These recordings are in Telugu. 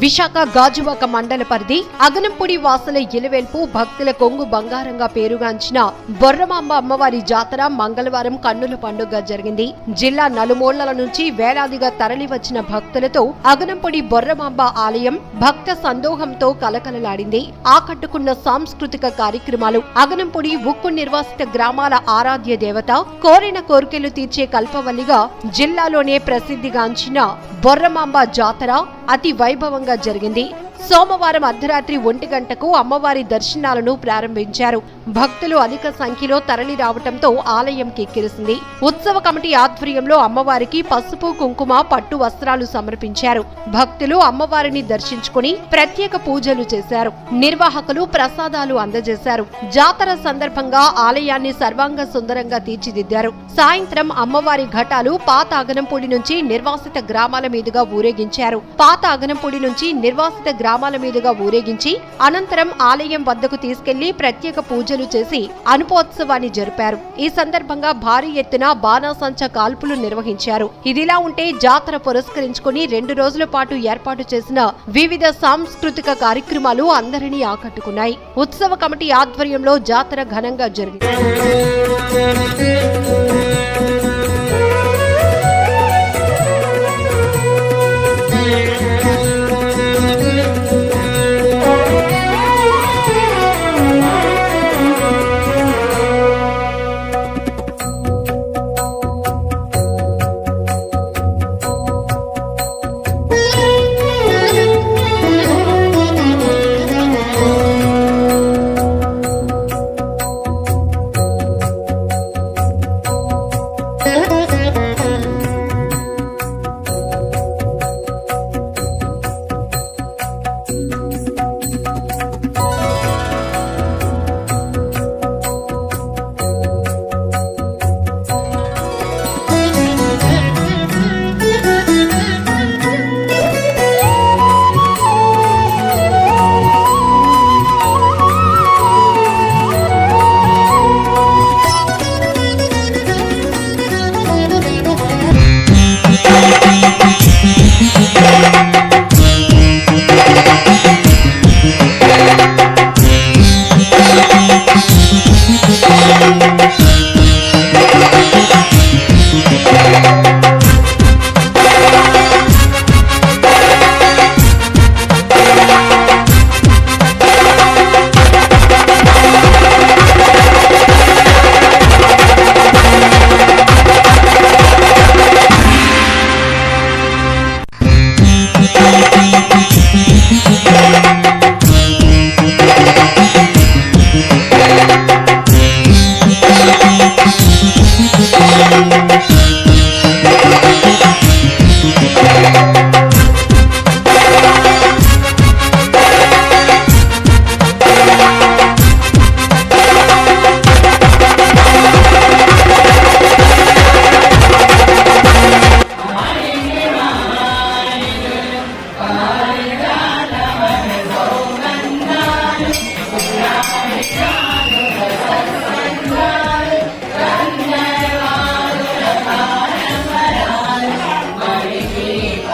విశాఖ గాజువాక మండల పరిధి అగనంపూడి వాసుల ఇలవెల్పు భక్తుల కొంగు బంగారంగా పేరుగాంచిన బొర్రమాంబ అమ్మవారి జాతర మంగళవారం కన్నుల పండుగ జరిగింది జిల్లా నలుమూలల నుంచి వేలాదిగా తరలివచ్చిన భక్తులతో అగనంపూడి బొర్రమాంబ ఆలయం భక్త సందోహంతో కలకలలాడింది ఆకట్టుకున్న సాంస్కృతిక కార్యక్రమాలు అగనంపూడి ఉక్కు నిర్వాసిత గ్రామాల ఆరాధ్య దేవత కోరిన కోరికలు తీర్చే కల్పవల్లిగా జిల్లాలోనే ప్రసిద్ధిగాంచిన బొర్రమాంబ జాతర అతి వైభవంగా జరిగింది సోమవారం అర్ధరాత్రి ఒంటి గంటకు అమ్మవారి దర్శనాలను ప్రారంభించారు భక్తులు అధిక సంఖ్యలో తరలి రావటంతో ఆలయం కిక్కిరిసింది ఉత్సవ కమిటీ ఆధ్వర్యంలో అమ్మవారికి పసుపు కుంకుమ పట్టు వస్త్రాలు సమర్పించారు భక్తులు అమ్మవారిని దర్శించుకుని ప్రత్యేక పూజలు చేశారు నిర్వాహకులు ప్రసాదాలు అందజేశారు జాతర సందర్భంగా ఆలయాన్ని సర్వాంగ సుందరంగా తీర్చిదిద్దారు సాయంత్రం అమ్మవారి ఘటాలు పాత అగనంపూడి నుంచి నిర్వాసిత గ్రామాల మీదుగా ఊరేగించారు పాత అగనంపూడి నుంచి నిర్వాసిత గ్రామాల మీదుగా ఊరేగించి అనంతరం ఆలయం వద్దకు తీసుకెళ్లి ప్రత్యేక పూజలు చేసి అనుపోత్సవాన్ని జరిపారు ఈ సందర్భంగా భారీ ఎత్తున బాణాసంచ కాల్పులు నిర్వహించారు ఇదిలా ఉంటే జాతర పురస్కరించుకుని రెండు రోజుల పాటు ఏర్పాటు చేసిన వివిధ సాంస్కృతిక కార్యక్రమాలు అందరినీ ఆకట్టుకున్నాయి ఉత్సవ కమిటీ ఆధ్వర్యంలో జాతర ఘనంగా జరిగింది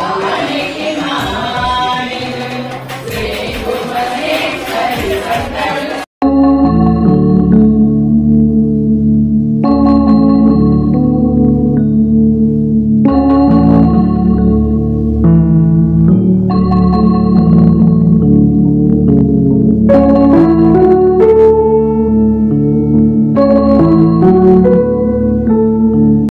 Amen.